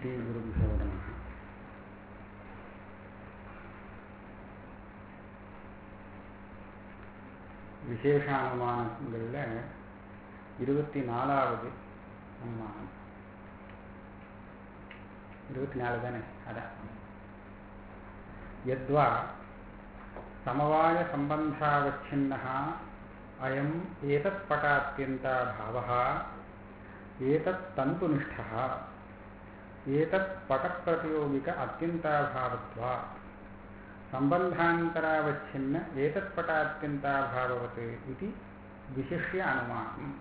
ஸ்ரீகுருभ्यो நமः விசேஷ அனுமானங்களில் இருபத்தி நாலாவது அனுமானம் இருபத்தி நாலு தானே அதான் யத்வா சமவாய சம்பந்தாவச்சின்னः அயம் ஏதத் பட்டாத்யந்தாபாவः ஏதத் தந்துனிஷ்டः ஏதத் படப்பிரதியோகிக அத்தியந்தாபாவத்வா சம்பந்தாந்தராவச்சின்ன ஏதத் பட்டாத்யந்தாபாவவத் இது விசிஷ்ய அனுமானம்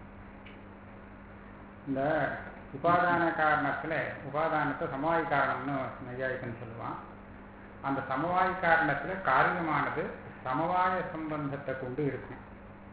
இந்த உபாதான காரணத்தில் உபாதானத்தை சமவாய் காரணம்னு நையாயிக்கன்னு சொல்லுவான் அந்த சமவாய் காரணத்தில் காரியமானது சமவாய சம்பந்தத்தை கொண்டு இருக்கும்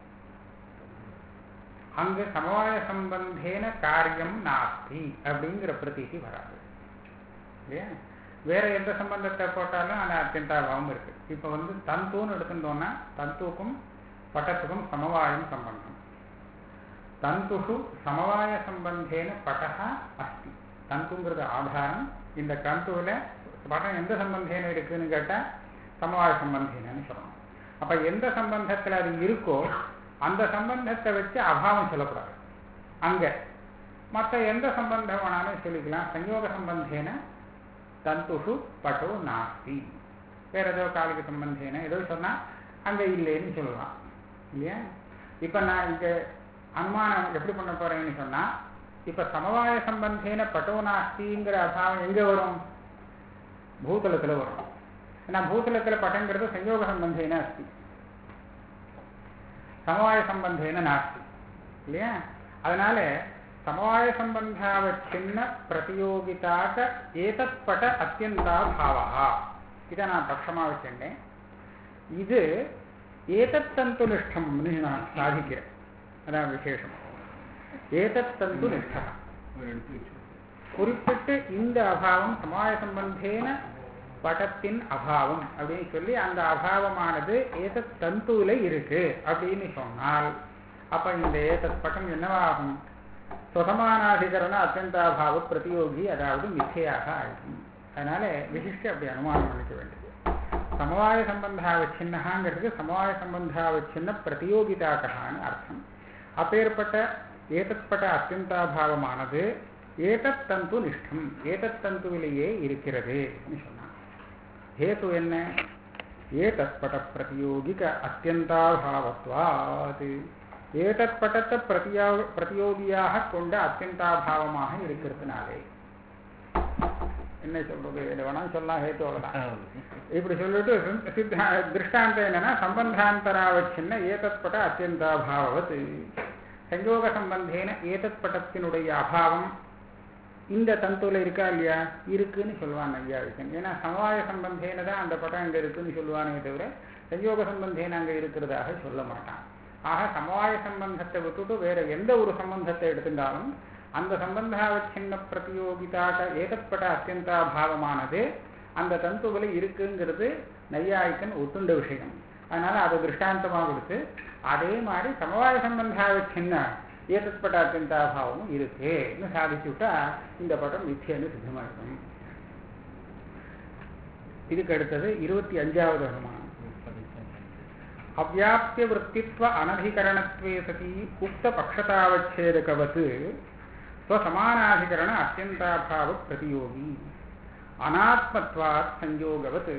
அங்கு சமவாய சம்பந்தேன காரியம் நாஸ்தி அப்படிங்கிற பிரதீதி வராது இல்லையா வேற எந்த சம்பந்தத்தை போட்டாலும் அந்த அத்தியந்தாபாவம் இருக்கு இப்போ வந்து தந்துன்னு எடுத்துட்டோம்னா தந்துக்கும் பட்டத்துக்கும் சமவாயம் சம்பந்தம் தந்துஷு சமவாய சம்பந்தேன பட்டா அஸ்தி தந்துங்கிறது ஆதாரம் இந்த தந்துவில் படம் எந்த சம்பந்தேன இருக்குன்னு கேட்டால் சமவாய சம்பந்தேனன்னு சொல்லணும் அப்போ எந்த சம்பந்தத்தில் அது இருக்கோ அந்த சம்பந்தத்தை வச்சு அபாவம் சொல்லக்கூடாது அங்கே மற்ற எந்த சம்பந்தம் வேணாலும் சொல்லிக்கலாம் சஞ்சோக சம்பந்தேன தந்துஷு பட்டோ நாஸ்தி வேற ஏதோ காலிக சம்பந்தேன ஏதோ சொன்னால் அங்கே இல்லைன்னு சொல்லலாம் இல்லையா இப்போ நான் இங்கே அனுமானம் எப்படி பண்ண போறேன்னு சொன்னால் இப்போ சமவாய சம்பந்தேன பட்டோ நாஸ்திங்கிற அபாவம் எங்கே வரும் பூதலத்தில் வரும் ஏன்னா பூதலத்தில் பட்டங்கிறது சஞ்சோக சம்பந்தேன அஸ்தி சமவாய சம்பந்தேன நாஸ்தி இல்லையா அதனால சமவாய சம்பந்தாவச்சின்ன பிரதியோகிதாக ஏதத் பட அத்தியந்தா பாவா இதை நான் பட்சமாக வச்சிருந்தேன் இது ஏதத் தந்து நிஷ்டம்னு நான் சாதிக்கிறேன் அதான் விசேஷம் ஏதத் தந்து நிஷ்டம் குறிப்பிட்டு இந்த அபாவம் சமாய சம்பந்தேன படத்தின் அபாவம் அப்படின்னு சொல்லி அந்த அபாவமானது ஏதத் தந்துல இருக்கு அப்படின்னு சொன்னால் அப்ப இந்த ஏதத் பட்டம் என்னவாகும் சுதமானாதிகரண அத்தியந்தாபாவ பிரதியோகி அதாவது மிச்சையாக ஆகும் அதனால விசிஷ்ட அப்படி அனுமானம் பண்ணிக்க வேண்டியது சமவாய சம்பந்தாவச்சின்னங்கிறதுக்கு சமவாய சம்பந்தாவச்சின்ன பிரதியோகிதாக்கான்னு அர்த்தம் அப்பேற்பட்ட ஏதற்பட்ட அத்தியந்தாபாவமானது ஏதத் தந்து நிஷ்டம் ஏதத் தந்துவிலேயே இருக்கிறது சொன்னான் ஹேது என்ன ஏதற்பட பிரதியோகிக அத்தியந்தாபாவத்வாது ஏதத் பட்டத்தை பிரதியோ பிரதியோகியாக கொண்ட அத்தியந்தாபாவமாக இருக்கிறதுனாலே என்ன சொல்றது இதை வேணாலும் சொல்லலாம் ஹேத்துவோட தான் இப்படி சொல்லிட்டு சித்தா திருஷ்டாந்தம் என்னன்னா சம்பந்தாந்தராவச்சின்ன ஏதத் பட அத்தியந்தாபாவத் சஞ்சோக சம்பந்தேன ஏதத் பட்டத்தினுடைய அபாவம் இந்த தந்துல இருக்கா இல்லையா இருக்குன்னு சொல்லுவான் ஐயாவிக்கன் ஏன்னா சமவாய சம்பந்தேன தான் அந்த படம் அங்கே இருக்குன்னு சொல்லுவானே தவிர சஞ்சோக சம்பந்தேன அங்கே இருக்கிறதாக சொல்ல மாட்டான் ஆக சமவாய சம்பந்தத்தை விட்டுட்டு வேற எந்த ஒரு சம்பந்தத்தை எடுத்துட்டாலும் அந்த சம்பந்தாவச்சின்ன பிரதியோகிதாக ஏதப்பட்ட அத்தியந்தாபாவமானது அந்த தந்துவில் இருக்குங்கிறது நையாயிக்கன் ஒத்துண்ட விஷயம் அதனால அதை திருஷ்டாந்தமாக கொடுத்து அதே மாதிரி சமவாய சம்பந்தாவச்சின்ன ஏதற்பட்ட அத்தியந்தாபாவமும் இருக்குன்னு சாதிச்சு விட்டா இந்த படம் மிச்சேன்னு சித்தமாயிருக்கும் இதுக்கு அடுத்தது இருபத்தி அஞ்சாவது அனுமானம் அவ்யாப்திய விற்த்தித்வ அனதிகரணத்வே சதி உக்த பக்ஷதாவச்சேதகவத் ஸ்வசமானாதிகரண அத்தியந்தாபாவ பிரதியோகி அனாத்மத்வாத் சஞ்சோகவத்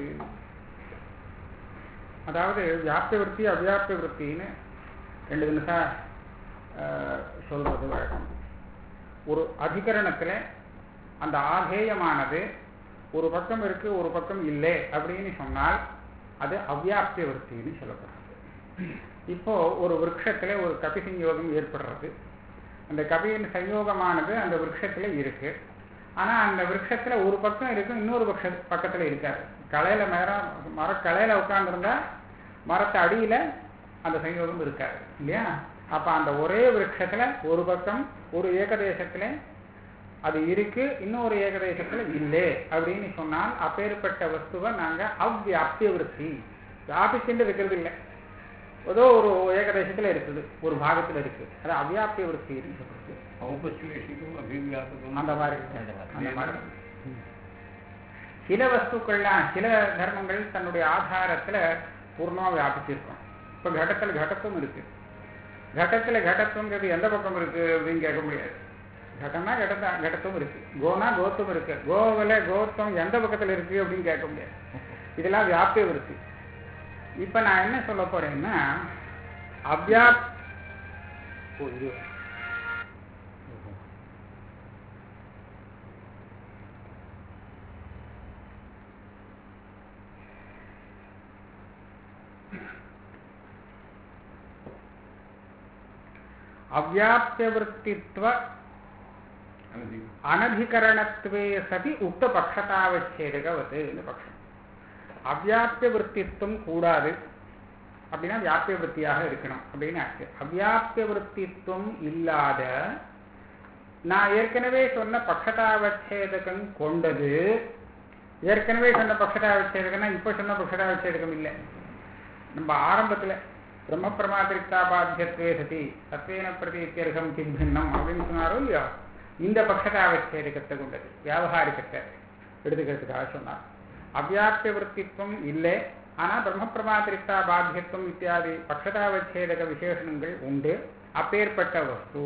அதாவது வியாப்திய விற்பி அவ்யாப்திய விற்பின்னு ரெண்டு நிமிஷம் சொல்றது வழக்கம் ஒரு அதிகரணத்தில் அந்த ஆதேயமானது ஒரு பக்கம் இருக்கு ஒரு பக்கம் இல்லை அப்படின்னு சொன்னால் அது அவ்யாப்திய விற்பின்னு சொல்லப்படுறது இப்போ ஒரு விரக்ஷத்துல ஒரு கபி சஞ்யோகம் ஏற்படுறது அந்த கபியின் சஞ்யோகமானது அந்த விரக்ஷத்துல இருக்கு ஆனா அந்த விரக்ஷத்துல ஒரு பக்கம் இருக்கு இன்னொரு பட்ச பக்கத்துல இருக்காது கலையில மரம் மரக்கலையில உட்கார்ந்துருந்தா மரத்து அடியில அந்த சஞ்யோகம் இருக்காது இல்லையா அப்ப அந்த ஒரே விரக்ஷத்துல ஒரு பக்கம் ஒரு ஏகதேசத்துல அது இருக்கு இன்னொரு ஏகதேசத்துல இல்லை அப்படின்னு சொன்னால் அப்பேற்பட்ட வஸ்துவை நாங்க அவ்வியாப்திய விருத்தி வியாபிச்சுட்டு இருக்கிறது இல்லை ஏதோ ஒரு ஏகதேசத்துல இருக்குது ஒரு பாகத்துல இருக்கு அது அவ்வியாப்திய விருத்தின்னு சொல்றது ஔபஸ்லேஷிகம் அபிவியாபகம் அந்த மாதிரி அந்த மாதிரி. அந்த மாதிரி சில வஸ்துக்கள்லாம் சில தர்மங்கள் தன்னுடைய ஆதாரத்துல பூர்ணமா வியாபிச்சிருக்கும் இப்ப கடத்துல கடத்துவம் இருக்கு கடத்துல கடத்துவங்கிறது எந்த பக்கம் இருக்கு அப்படின்னு கேட்க முடியாது கடனா கடத்த கடத்தும் இருக்கு கோனா கோத்தும் இருக்கு கோவில கோத்தம் எந்த பக்கத்துல இருக்கு அப்படின்னு கேட்க முடியாது இதெல்லாம் வியாபியம் இருக்கு இப்ப நான் என்ன சொல்ல போறேன்னா அவ்யாப் ஓ, இது அவ்யாப்தியவృత్తిత్వ அனதிகரணத்துவே சதி உக்த பட்சதாவச்சேதகவதுன்னு பட்சம் அவ்யாப்திய விற்த்தித்துவம் கூடாது அப்படின்னா வியாபிய விற்த்தியாக இருக்கணும் அப்படின்னு ஆச்சு அவ்யாப்திய விற்த்தித்துவம் இல்லாத நான் ஏற்கனவே சொன்ன பட்சதாவச்சேதகம் கொண்டது ஏற்கனவே சொன்ன பட்சதாவச்சேதகம்னா இப்போ சொன்ன பட்சதாவச்சேதகம் இல்லை நம்ம ஆரம்பத்துல பிரம்ம பிரமாதிரிக்தா பாத்தியத்வே சதி தத்வேன பிரதீத்தியர்கம் கிம்பின்னம் அப்படின்னு சொன்னாரோ இல்லையோ இந்த பட்சதாவச்சேதகத்தை கொண்டது வியாபகாரிகத்தை எடுத்துக்கிறதுக்காக சொன்னார் அவ்யாப்திய விற்த்தித்துவம் இல்லை ஆனா பிரம்ம பிரமாதிரிக்தா பாத்தியத்துவம் இத்தியாதி பட்சதாவச்சேதக விசேஷணங்கள் உண்டு அப்பேற்பட்ட வஸ்து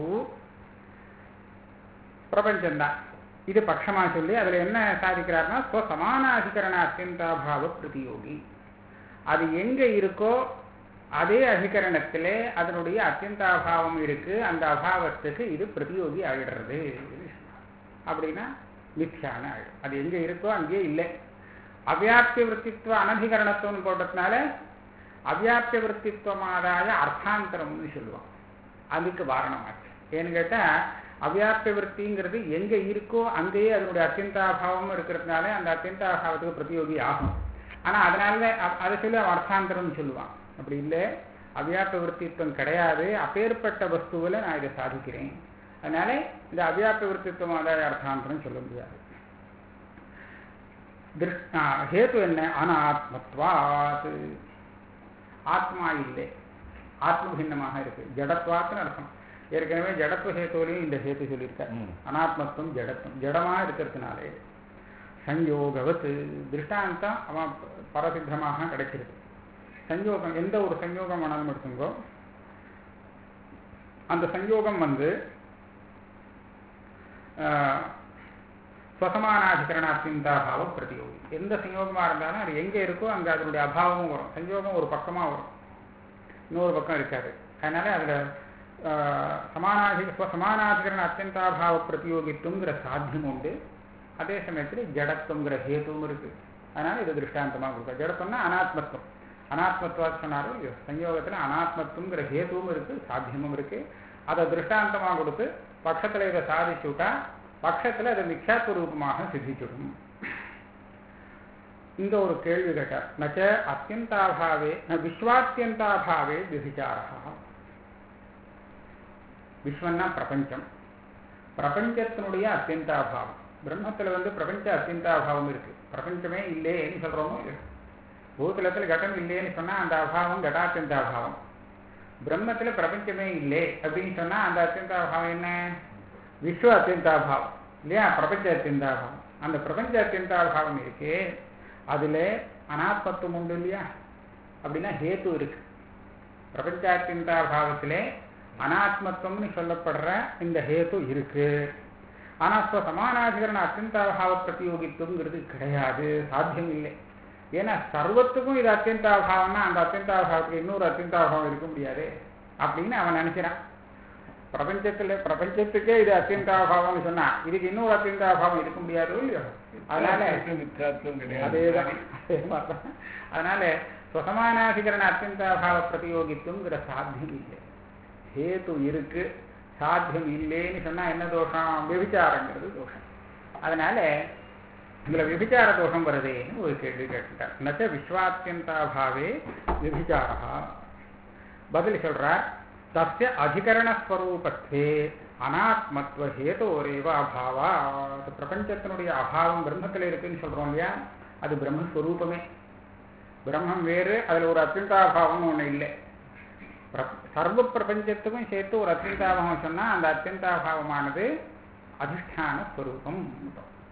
பிரபஞ்சம்தான் இது பட்சமா சொல்லி அதுல என்ன சாதிக்கிறார்னா ஸ்வசமானாதிகரண அத்தியந்தாபாவ பிரதியோகி அது எங்க இருக்கோ அதே அதிகரணத்திலே அதனுடைய அத்தியந்தாபாவம் இருக்கு அந்த அபாவத்துக்கு இது பிரதியோகி ஆகிடுறது அப்படின்னா மித்யான ஆயிடும் அது எங்க இருக்கோ அங்கேயே இல்லை அவ்யாப்திய விற்த்தித்துவ அனதிகரணத்துவம் போட்டதுனால அவ்யாப்திய விற்த்தித்துவமாதாய அர்த்தாந்தரம்னு சொல்லுவோம் அதுக்கு வாரணமாச்சு ஏன்னு கேட்டா அவ்யாப்திய விற்த்திங்கிறது எங்க இருக்கோ அங்கேயே அதனுடைய அத்தியந்தாபாவம் இருக்கிறதுனால அந்த அத்தியந்தாபாவத்துக்கு பிரதியோகி ஆகும் ஆனா அதனால அ- அதை சொல்லி அவன் அர்த்தாந்தரம்னு சொல்லுவான் அப்படி இல்லை அவ்யாப்த விற்த்தித்துவம் கிடையாது அப்பேற்பட்ட வஸ்துவில நான் இதை சாதிக்கிறேன் அதனால இந்த அவ்யாப்த விற்த்தித்துவம் ஆதாய அர்த்தாந்தரம் சொல்ல முடியாது திருஷ்- ஆ, ஹேத்து என்ன அனாத்மத்வாத் ஆத்மா இல்லை ஆத்மபின்னமாக இருக்கு ஜடத்வாத்துன்னு அர்த்தம் ஏற்கனவே ஜடத்துவ ஹேத்துவிலையும் இந்த ஹேத்து சொல்லியிருக்காரு ம். அனாத்மத்துவம் ஜடத்துவம் ஜடமா இருக்கிறதுனாலே சஞ்சோகவத் திருஷ்டாந்தம் அவன் பரசித்தமாக கிடைச்சிருக்கு சஞ்சோகம் எந்த ஒரு சஞ்சோகம் வேணாலும் எடுத்துங்கோ அந்த சஞ்சோகம் வந்து ஆஹ், ஸ்வசமானாதிகரண அத்தியந்தாபாவ பிரதியோகி எந்த சஞ்சோகமாக இருந்தாலும் அது எங்கே இருக்கோ அங்கே அதனுடைய அபாவமும் வரும் சஞ்சோகம் ஒரு பக்கமாக வரும் இன்னொரு பக்கம் இருக்காது அதனால அதில் சமானாதி ஸ்வசமானாதிகரண அத்தியந்தாபாவ பிரதியோகித்துவங்கிற சாத்தியம் உண்டு அதே சமயத்தில் ஜடத்துவங்கிற ஹேத்துவும் இருக்கு அதனால இது திருஷ்டாந்தமாக கொடுக்கும் ஜடத்துவம்னா அனாத்மத்துவம் அனாத்மத்துவம் சொன்னாலும் இல்லையோ சஞ்சோகத்தில் அனாத்மத்துவங்கிற ஹேத்துவும் இருக்கு சாத்தியமும் இருக்கு அதை திருஷ்டாந்தமாக கொடுத்து பட்சத்தில் இதை சாதிச்சுட்டா பட்சத்தில் அது மிக்ஷாத்வ ரூபமாக சித்திச்சிடும் இந்த ஒரு கேள்வி கேட்டார் நச்ச அத்தியந்தாபாவே ந விஸ்வாத்தியந்தாபாவே விபிச்சாரா விஸ்வன்னா பிரபஞ்சம் பிரபஞ்சத்தினுடைய அத்தியந்தாபாவம் பிரம்மத்துல வந்து பிரபஞ்ச அத்தியந்தாபாவம் இருக்கு பிரபஞ்சமே இல்லைன்னு சொல்றோமோ இல்லையோ பூதலத்தில் கட்டம் இல்லைன்னு சொன்னா அந்த அபாவம் கடாத்தியந்தாபாவம் பிரம்மத்துல பிரபஞ்சமே இல்லை அப்படின்னு சொன்னா அந்த அத்தியந்தாபாவம் என்ன விஸ்வ அத்தியந்தாபாவம் இல்லையா பிரபஞ்ச அத்தியந்தாபாவம் அந்த பிரபஞ்ச அத்தியந்தாபாவம் இருக்கு அதுல அனாத்மத்துவம் உண்டு இல்லையா அப்படின்னா ஹேத்து இருக்கு பிரபஞ்சாத்தியந்தாபாவத்திலே அனாத்மத்துவம்னு சொல்லப்படுற இந்த ஹேத்து இருக்கு ஆனா ஸ்வ சமானாதிகரண அத்தியந்தாபாவ பிரதியோகித்துவங்கிறது கிடையாது சாத்தியம் இல்லை ஏன்னா சர்வத்துக்கும் இது அத்தியந்தாபாவம்னா அந்த அத்தியந்தாபாவத்துக்கு இன்னொரு அத்தியந்தாபாவம் இருக்க முடியாது அப்படின்னு அவன் நினைக்கிறான் பிரபஞ்சத்துல பிரபஞ்சத்துக்கே இது அத்தியந்தாபாவம்னு சொன்னா இதுக்கு இன்னொரு அத்தியந்தாபாவம் இருக்க முடியாது இல்லையோ அதனால மித்யாத்வம் கிடையாது அதேதான் அதே மாதிரிதான். அதனால சுசமானாதிகரண அத்தியந்தாபாவ பிரதியோகித்துவங்கிற சாத்தியம் இல்லை ஹேத்து இருக்கு சாத்தியம் இல்லைன்னு சொன்னா என்ன தோஷம் விபிச்சாரங்கிறது தோஷம் அதனால இதுல விபிச்சார தோஷம் வருதேன்னு ஒரு கேள்வி கேட்டுட்டார் நச்ச விஸ்வாத்தியந்தாபாவே விபிச்சாரா பதில் சொல்றார் தஸ்ய அதிகரணஸ்வரூபத்வே அனாத்மத்துவ ஹேதோரேவ அபாவா அது பிரபஞ்சத்தினுடைய அபாவம் பிரம்மத்தில் இருக்குன்னு சொல்றோம் இல்லையா அது பிரம்மஸ்வரூபமே பிரம்மம் வேறு அதுல ஒரு அத்தியந்தாபாவம்னு ஒண்ணு இல்லை பிர- சர்வ பிரபஞ்சத்துக்கும் சேர்த்து ஒரு அத்தியந்தாபாவம் சொன்னா அந்த அத்தியந்தாபாவமானது அதிஷ்டான ஸ்வரூபம்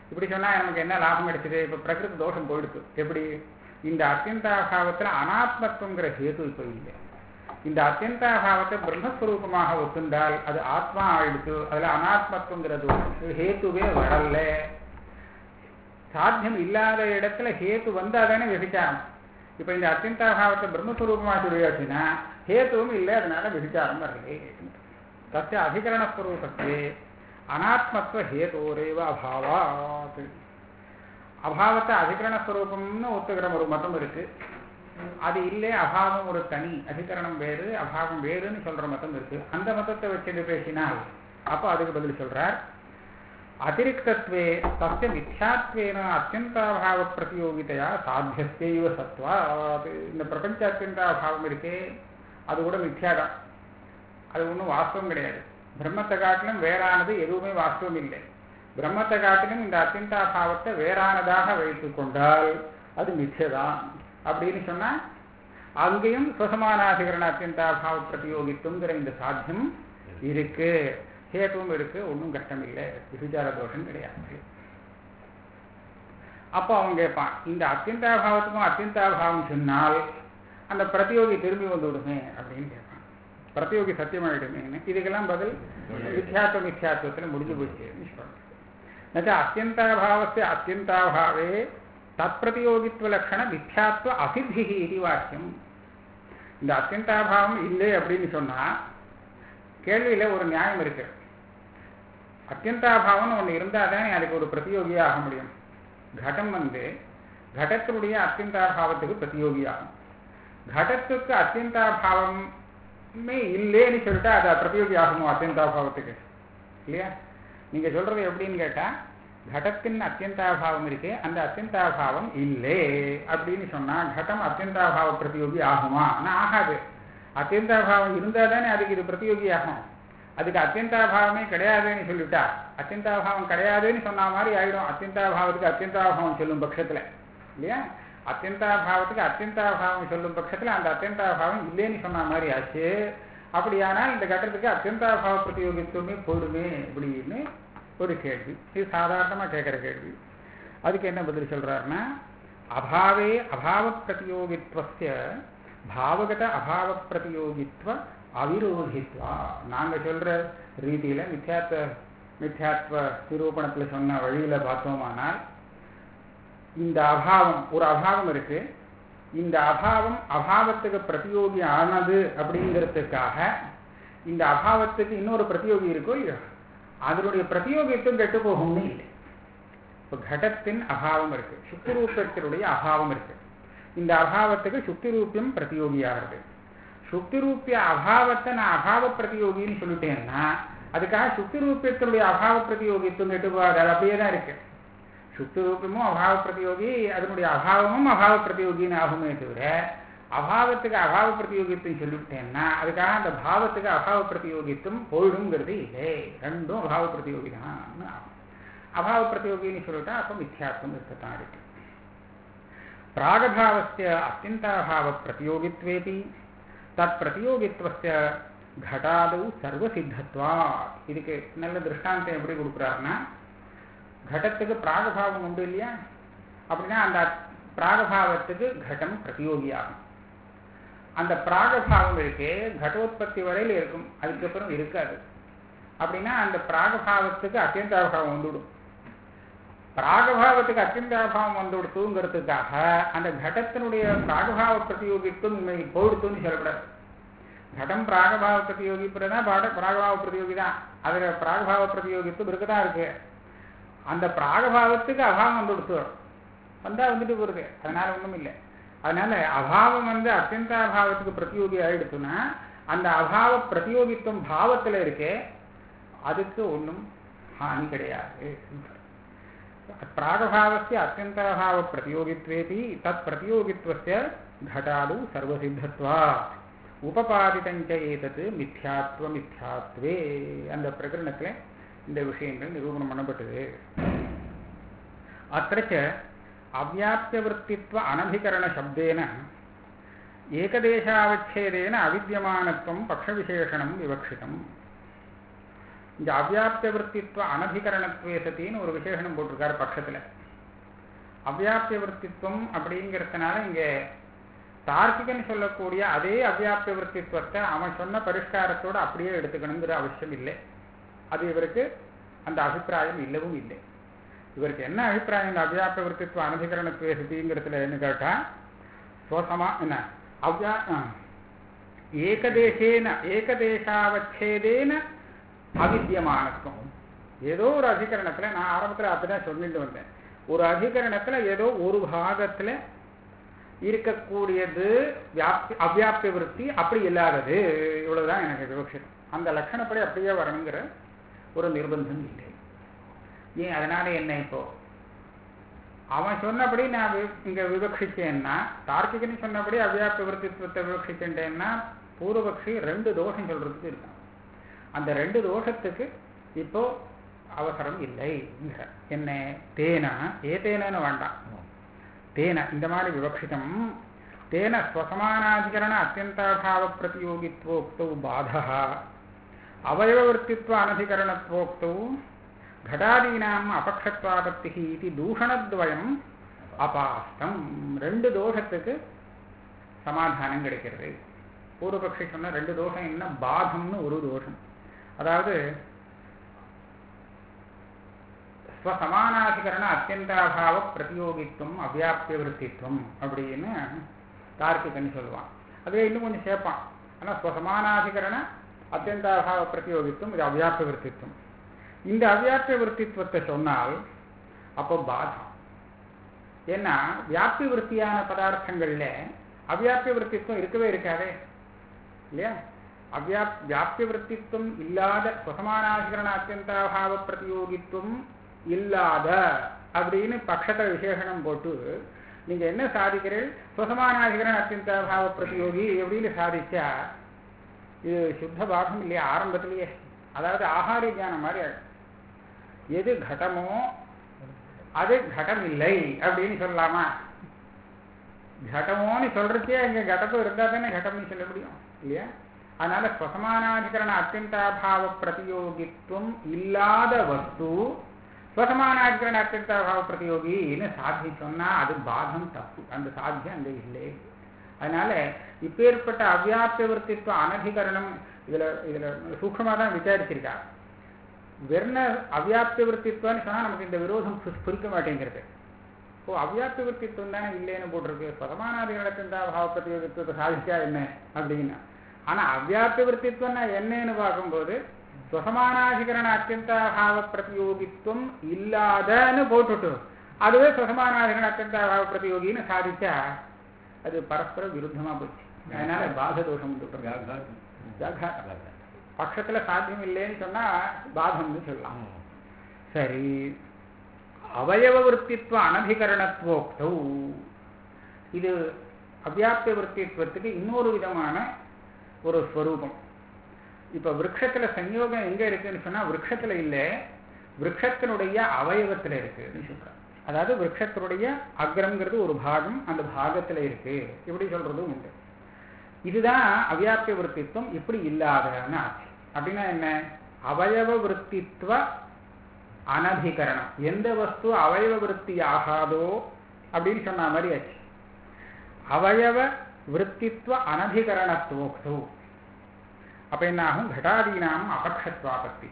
இப்படி சொன்னா நமக்கு என்ன லாபம் கிடைச்சது இப்ப பிரகிருதி தோஷம் போயிடுது எப்படி இந்த அத்தியந்தாபாவத்துல அனாத்மத்துவங்கிற ஹேது இப்ப இல்லை இந்த அத்தியந்தாபாவத்தை பிரம்மஸ்வரூபமாக ஒத்துண்டால் அது ஆத்மா ஆயிடுத்து அதுல அனாத்மத்துவங்கிறது ஹேத்துவே வரல சாத்தியம் இல்லாத இடத்துல ஹேத்து வந்தாதானே விபிச்சாரம் இப்ப இந்த அத்தியந்தாபாவத்தை பிரம்மஸ்வரூபமாக சொல்லியாச்சுன்னா ஹேத்துவும் இல்லை அதனால விபிச்சாரம் வரலே தஸ்ய அதிகரணஸ்வரூபத்தே அனாத்மத்துவ ஹேதோரேவ அபாவாத் அபாவத்தை அதிகரணஸ்வரூபம்னு ஒத்துக்கிற ஒரு மதம் இருக்கு அது இல்லை அபாவம் ஒரு தனி அதிகரணம் வேறு அபாவம் வேறுன்னு சொல்ற மதம் இருக்கு அந்த மதத்தை வச்சுட்டு பேசினால் அப்போ அதுக்கு பதில் சொல்றார் அதிரிக்தத்வே தஸ்ய மித்யாத்வேன அத்தியந்தாபாவ பிரதியோகிதையா சாத்தியஸ்தேவ சத்வா இந்த பிரபஞ்ச அத்தியந்தாபாவம் இருக்கே அது கூட மித்யாதான் அது ஒன்றும் வாஸ்தவம் கிடையாது பிரம்மத்தை காட்டிலும் வேறானது எதுவுமே வாஸ்தவம் இல்லை பிரம்மத்தை காட்டிலும் இந்த அத்தியந்தாபாவத்தை வேறானதாக வைத்து கொண்டால் அது மிச்சதான் அப்படின்னு சொன்னா அங்கேயும் சுவசமானாதிகரண அத்தியந்தாபாவ பிரதியோகித்துங்கிற இந்த சாத்தியம் இருக்கு ஹேத்துவும் இருக்கு ஒன்றும் கஷ்டம் இல்லை விசிச்சார தோஷம் கிடையாது அப்போ அவன் கேட்பான் இந்த அத்தியந்தாபாவத்துக்கும் அத்தியந்தாபாவம் சொன்னால் அந்த பிரதியோகி திரும்பி வந்து விடுமே அப்படின்னு கேட்பான் பிரதியோகி சத்தியமாயிடுமேன்னு இதுக்கெல்லாம் பதில் மித்யாத்வ மித்யாத்வத்தில் முடிஞ்சு போச்சுன்னு சொல்றேன் நச்ச அத்தியந்தாபாவஸ்ய அத்தியந்தாபாவே தற்பிரதியோகித்துவ லட்சண மித்யாத்வ அசித்தி இது வாக்கியம் இந்த அத்தியந்தாபாவம் இல்லை அப்படின்னு சொன்னா கேள்வியில ஒரு நியாயம் இருக்கு அத்தியந்தாபாவம்னு ஒன்று இருந்தால் தானே அதுக்கு ஒரு பிரதியோகியாக ஆக முடியும் கடம் வந்து கடத்தினுடைய அத்தியந்தாபாவத்துக்கு பிரதியோகியாகும் கடத்துக்கு அத்தியந்தாபாவமே இல்லைன்னு சொல்லிட்டா அது பிரதியோகி ஆகணும் அத்தியந்தாபாவத்துக்கு இல்லையா நீங்க சொல்றது எப்படின்னு கேட்டா கடத்தின் அத்தியந்தாபாவம் இருக்கு அந்த அத்தியந்தாபாவம் இல்லை அப்படின்னு சொன்னா கடம் அத்தியந்தாபாவ பிரதியோகி ஆகுமா ஆனால் ஆகாது அத்தியந்தாபாவம் இருந்தால் தானே அதுக்கு இது பிரதியோகி ஆகும் அதுக்கு அத்தியந்தாபாவமே கிடையாதுன்னு சொல்லிட்டா அத்தியந்தாபாவம் கிடையாதுன்னு சொன்ன மாதிரி ஆயிடும் அத்தியந்தாபாவத்துக்கு அத்தியந்தாபாவம் சொல்லும் பட்சத்துல இல்லையா அத்தியந்தாபாவத்துக்கு அத்தியந்தாபாவம் சொல்லும் பட்சத்துல அந்த அத்தியந்தாபாவம் இல்லைன்னு சொன்ன மாதிரி ஆச்சு அப்படியானால் இந்த கட்டத்துக்கு அத்தியந்தாபாவ பிரதியோகித்துவமே போடுமே அப்படின்னு ஒரு கேள்வி இது சாதாரணமா கேட்குற கேள்வி அதுக்கு என்ன பதில் சொல்றாருன்னா அபாவே அபாவ பிரதியோகித்வஸ்ய பாவகத அபாவ பிரதியோகித்வ அவிரோதித்வா நாங்க சொல்ற ரீதியில மித்யாத்வ மித்யாத்வ நிரூபணத்துல சொன்ன வழியில பார்த்தோமானால் இந்த அபாவம் ஒரு அபாவம் இருக்கு இந்த அபாவம் அபாவத்துக்கு பிரதியோகி ஆனது அப்படிங்கிறதுக்காக இந்த அபாவத்துக்கு இன்னொரு பிரதியோகி இருக்கோ இல்லையோ அதனுடைய பிரதியோகித்துவம் கெட்டு போகும்னு இல்லை இப்போ கடத்தின் அபாவம் இருக்கு சுக்திரூபத்தினுடைய அபாவம் இருக்கு இந்த அபாவத்துக்கு சுக்தி ரூபியம் பிரதியோகியாகிறது சுக்தி ரூபிய அபாவத்தை நான் அபாவ பிரதியோகின்னு சொல்லிட்டேன்னா அதுக்காக சுக்தி ரூபியத்தினுடைய அபாவ பிரதியோகித்துவம் கெட்டு போகாது அது அப்படியே தான் இருக்கு சுக்தி ரூபமும் அபாவ பிரதியோகி அதனுடைய அபாவமும் அபாவ பிரதியோகின்னு ஆகுமே தவிர அபாவத்துக்கு அபாவ பிரதியோகித்துவம் சொல்லிவிட்டேன்னா அதுக்காக அந்த பாவத்துக்கு அபாவ பிரதியோகித்துவம் போயிடுங்கிறது இல்லை ரெண்டும் அபாவ பிரதியோகி தான் ஆகும் அபாவ பிரதியோகின்னு சொல்லிட்டா அப்போ மித்யாத்வம் இருக்கத்தான் இருக்கு प्रागभावस्य अत्यन्ताभावप्रतियोगित्वेपि तत्प्रतियोगित्वस्य घटादौ सर्वसिद्धत्वात् இதுக்கு நல்ல திருஷ்டாந்தம் எப்படி கொடுக்குறாருன்னா கடத்துக்கு பிராகபாவம் உண்டு இல்லையா அப்படின்னா அந்த பிராகபாவத்துக்கு கடம் பிரதியோகியாகும் அந்த பிராகபாவம் இருக்கே கடோத்பத்தி வரையில் இருக்கும் அதுக்கப்புறம் இருக்காது அப்படின்னா அந்த பிராகபாவத்துக்கு அத்தியந்தாபாவம் வந்துவிடும் பிராகபாவத்துக்கு அத்தியந்தாபாவம் வந்து கொடுத்துங்கிறதுக்காக அந்த கடத்தினுடைய பிராகபாவ பிரதியோகித்துவம் இன்னைக்கு போயிடுத்துன்னு சொல்லக்கூடாது கடம் பிராகபாவ பிரதியோகிப்புறதா பாட பிராகபாவ பிரதியோகி தான் அதுல பிராகபாவ பிரதியோகித்துவம் இருக்குதான் இருக்கு அந்த பிராகபாவத்துக்கு அபாவம் வந்து கொடுத்து வந்தா வந்துட்டு போறது அதனால ஒண்ணும் இல்லை அதனால அபாவம் வந்து அத்தியந்தாபாவத்துக்கு பிரதியோகி ஆயிடுச்சுன்னா அந்த அபாவ பிரதியோகித்துவம் பாவத்துல இருக்கே அதுக்கு ஒன்றும் ஹானி கிடையாது प्रागभावस्य अत्यन्तभावप्रतियोगित्वेपि तत्प्रतियोगित्वस्य घटादौ सर्वसिद्धत्वात् உபபாதித்தஞ்ச ஏதத்து மித்யாத்வ மித்யாத்வே அந்த பிரகரணத்தில் இந்த விஷயங்கள் நிரூபணம் பண்ணப்பட்டது அத்த அவ்யாப்தியவృత్తిత్వ அனதிகரண சப்தேன ஏகதேசாவச்சேதேன அவித்தியமானத்துவம் பக்ஷவிசேஷணம் விவக்ஷிதம் இந்த அவ்யாப்த விற்த்தித்வ அனதிகரணத்துவே சத்தின்னு ஒரு விசேஷனம் போட்டிருக்காரு பட்சத்துல அவ்யாப்த விற்த்தித்வம் அப்படிங்கிறதுனால இங்க தார்க்கிகன் சொல்லக்கூடிய அதே அவ்யாப்த விற்த்தித்வத்தை அவன் சொன்ன பரிஷ்காரத்தோட அப்படியே எடுத்துக்கணுங்கிற அவசியம் இல்லை அது இவருக்கு அந்த அபிப்பிராயம் இல்லவும் இல்லை இவருக்கு என்ன அபிப்பிராயம் இந்த அவ்யாப்த விற்த்தித்வ அனதிகரணத்துவே சதிங்கிறதுலன்னு கேட்டா ஸ்வசமா என்ன அவ்யா ஏகதேசேன ஏகதேசாவச்சேதேன அவித்தியமானத்துவம் ஏதோ ஒரு அதிகரணத்துல நான் ஆரம்பத்துல அப்படிதான் சொல்லிட்டு வந்தேன் ஒரு அதிகரணத்துல ஏதோ ஒரு பாகத்துல இருக்கக்கூடியது வியாப்தி அவ்யாப்தி விருத்தி அப்படி இல்லாதது இவ்வளவுதான் எனக்கு விவக்ஷம் அந்த லட்சணப்படி அப்படியே வரணுங்கிற ஒரு நிர்பந்தம் இல்லை ஏன் அதனால என்ன இப்போ அவன் சொன்னபடி நான் இங்க விவக்ஷிச்சேன்னா தார்க்கிகன் சொன்னபடி அவ்யாப்த விருத்தித்துவத்தை விவக்ஷிச்சேன்னா பூர்வபக்ஷி ரெண்டு தோஷம் சொல்றதுக்கு இருக்கான் அந்த ரெண்டு தோஷத்துக்கு இப்போ அவசரம் இல்லை என்ன தேனா ஏதேனு வேண்டாம் தேன இந்த மாதிரி விவக்ஷிதம் தேன ஸ்வசமானாதிகரண அத்தியந்தாபாவ பிரதியோகித்வோக்தௌ பாதா அவயவவர்த்தித்வ அனதிகரணத்வோக்தௌ घटादीनाम् अपक्षत्वापत्तिः इति தூஷணத்வயம் அபாஸ்தம் ரெண்டு தோஷத்துக்கு சமாதானம் கிடைக்கிறது பூர்வபக்ஷி சொன்ன ரெண்டு தோஷம் என்ன பாதம்னு ஒரு தோஷம் அதாவது ஸ்வசமானாதிகரண அத்தியந்தாபாவ பிரதியோகித்துவம் அவ்யாபிய விருத்தித்துவம் அப்படின்னு தார்க்கிகன்னு சொல்லுவான் அதுவே இன்னும் கொஞ்சம் சேர்ப்பான் ஆனால் ஸ்வசமானாதிகரண அத்தியந்தாபாவ பிரதியோகித்துவம் இது அவ்யாபிய விருத்தித்துவம் இந்த அவ்யாபிய விற்த்தித்துவத்தை சொன்னால் அப்போ பாதம் ஏன்னா வியாப்தி விற்த்தியான பதார்த்தங்கள்ல அவ்யாபிய விற்த்தித்துவம் இருக்கவே இருக்காதே இல்லையா அவ்யாப் வியாப்தி விற்த்தித்துவம் இல்லாத சுசமானாதிகரண அத்தியந்தாபாவ பிரதியோகித்துவம் இல்லாத அப்படின்னு பட்சத்தை விசேஷனம் போட்டு நீங்க என்ன சாதிக்கிறீர்கள் சுசமானாதிகரண அத்தியந்தாபாவ பிரதியோகி எப்படின்னு சாதிச்சா இது சுத்த பாகம் இல்லையா ஆரம்பத்திலேயே அதாவது ஆகாரிய ஞானம் மாதிரி எது கடமோ அது கடம் இல்லை அப்படின்னு சொல்லலாமா கடமோன்னு சொல்றதே இங்க கடப்பம் இருந்தா தானே கடம்னு சொல்ல முடியும் இல்லையா அதனால ஸ்வசமானாதிகரண அத்தியந்தாபாவ பிரதியோகித்துவம் இல்லாத வஸ்து ஸ்வசமானாதிகரண அத்தியந்தாபாவ பிரதியோகின்னு சாத்தி சொன்னா அது பாதம் தப்பு அந்த சாத்தியம் அங்க இல்லை அதனால இப்பேற்பட்ட அவ்யாப்த விற்த்தித்துவ அனதிகரணம் இதுல இதுல சூக்ஷமா தான் விசாரிச்சிருக்கா வெறும் அவ்யாப்த விற்த்தித்வம்னு சொன்னா நமக்கு இந்த விரோதம் புரிக்க மாட்டேங்கிறது ஓ அவ்யாப்த விற்த்தித்வம் தானே இல்லைன்னு போட்டிருக்கு பதமானாதிகரணத்தின் பாவ பிரதியோகித்துவத்தை சாதிச்சா என்ன அப்படின்னா ஆனா அவ்யாப்த விற்த்தித்வம்னா என்னன்னு பார்க்கும்போது சுசமானாதிகரண அத்தியந்தாபாவ பிரதியோகித்துவம் இல்லாதன்னு போட்டுட்டு அதுவே சுசமானாதிகரண அத்தியந்தாபாவ பிரதியோகின்னு சாதிச்சா அது பரஸ்பர விருத்தமா போச்சு அதனால பாத தோஷம் பட்சத்துல சாத்தியம் இல்லைன்னு சொன்னா பாதம்னு சொல்லலாம் சரி அவயவ விற்த்தித்வ அனதிகரணத்துவோக்தௌ இது அவ்யாப்த விற்த்தித்வத்துக்கு இன்னொரு விதமான ஒரு ஸ்வரூபம் இப்ப விரக்ஷத்துல சஞ்யோகம் எங்க இருக்குன்னு சொன்னா விரக்ஷத்துல இல்லை விரக்ஷத்தினுடைய அவயவத்துல இருக்குன்னு சொல்றாங்க அதாவது விரக்ஷத்தினுடைய அக்ரம்ங்கிறது ஒரு பாகம் அந்த பாகத்துல இருக்கு இப்படி சொல்றதும் உண்டு இதுதான் அவ்யாப்திய விற்த்தித்வம் இப்படி இல்லாதன்னு ஆச்சு அப்படின்னா என்ன அவயவ விற்த்தித்வ அனதிகரணம் எந்த வஸ்து அவயவ விற்பி ஆகாதோ அப்படின்னு சொன்ன மாதிரி ஆச்சு அவயவ விற்த்தித்வ அனதிகரணத்துவோக்து அப்ப என்ன ஆகும் கடா அபக்ஷத்வாபத்தி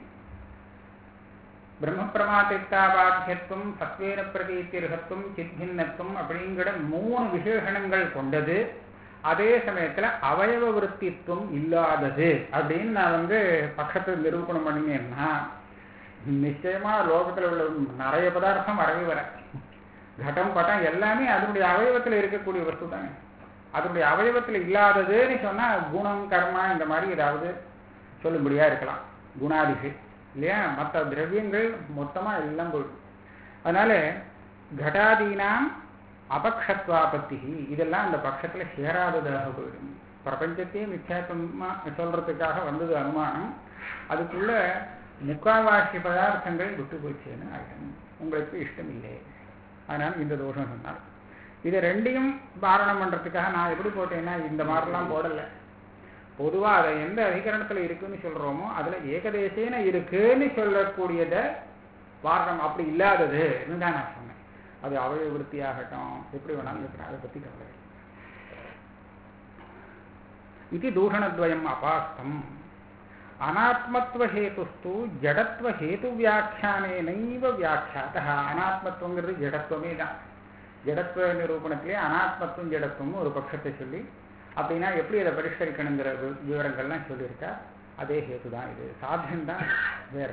பிரம்மப்பிரமாத்திருத்தாபாத்தியத்துவம் சத்வேன பிரதீத்திருகத்துவம் சித்தின்னத்துவம் அப்படிங்கிற மூணு விசேஷணங்கள் கொண்டது அதே சமயத்துல அவயவ விற்த்தித்துவம் இல்லாதது அப்படின்னு நான் வந்து பக்கத்தை நிரூபணம் பண்ணினேன்னா நிச்சயமா லோகத்துல உள்ள நிறைய பதார்த்தம் வரவே வர கடம் பட்டம் எல்லாமே அதனுடைய அவயவத்துல இருக்கக்கூடிய வஸ்து தானே அதனுடைய அவயவத்துல இல்லாததுன்னு சொன்னா குணம் கர்மா இந்த மாதிரி ஏதாவது சொல்லும்படியா இருக்கலாம் குணாதிகள் இல்லையா மற்ற திரவியங்கள் மொத்தமா எல்லாம் போயிடும் அதனால கடாதீனாம் அபக்ஷத்வாபத்தி இதெல்லாம் அந்த பட்சத்துல சேராததாக போயிடும் பிரபஞ்சத்தையே மித்யாத்வமா சொல்றதுக்காக வந்தது அனுமானம் அதுக்குள்ள முக்காவாசி பதார்த்தங்கள் விட்டு போச்சுன்னு ஆயிடும் உங்களுக்கு இஷ்டம் இல்லை அதனால இந்த தோஷம் சொன்னார் இதை ரெண்டையும் பாரணம் பண்றதுக்காக நான் எப்படி போட்டேன்னா இந்த மாதிரிலாம் போடல பொதுவா அதை எந்த அதிகரணத்துல இருக்குன்னு சொல்றோமோ அதுல ஏகதேசேன இருக்குன்னு சொல்லக்கூடியத வாரணம் அப்படி இல்லாதது தான் நான் சொன்னேன் அது அவய விருத்தியாகட்டும் எப்படி வேணாலும் இருக்கணும் அதை பத்தி கவலை இல்லை. இது தூஷணத்வயம் அபாஸ்தம் அனாத்மத்துவஹேதுஸ்து ஜடத்வஹேது வியாக்கியானேனைவ வியாக்கியாத அனாத்மத்துவங்கிறது ஜடத்துவமே தான் ஜடத்துவ நிரூபணத்திலே அனாத்மத்துவம் ஜடத்துவம்னு ஒரு பட்சத்தை சொல்லி அப்படின்னா எப்படி அதை பரிஷ்கரிக்கணுங்கிற வி- விவரங்கள்லாம் சொல்லியிருக்கா அதே ஹேத்து தான் இது சாத்தியம் தான் வேற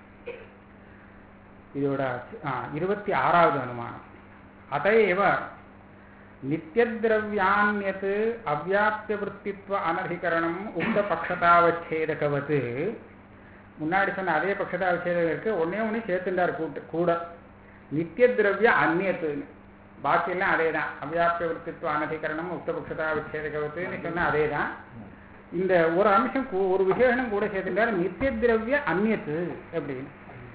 இதோட ஆ, இருபத்தி ஆறாவது அனுமானம் அதையேவ நித்தியதிரவியான்யத் அவ்யாப்திய விற்பித்வ அனதிகரணம் உக்த பக்ஷதாவச்சேதகவத் முன்னாடி சொன்ன அதே பக்ஷதாவச்சேதகம் இருக்கு ஒன்னே ஒன்று சேர்த்துண்டார் கூட்டு கூட நித்தியதிரவிய அந்நியத்துன்னு பாக்கியெல்லாம் அதே தான் அவ்யாப்திய விற்பித்வ அனதிகரணம் உக்த பக்ஷதாவச்சேதகவத்துன்னு சொன்ன அதே தான் இந்த ஒரு அம்சம் கூ- ஒரு விசேஷனம் கூட சேர்த்துட்டார் நித்தியதிரவிய அந்நியத்து அப்படின்னு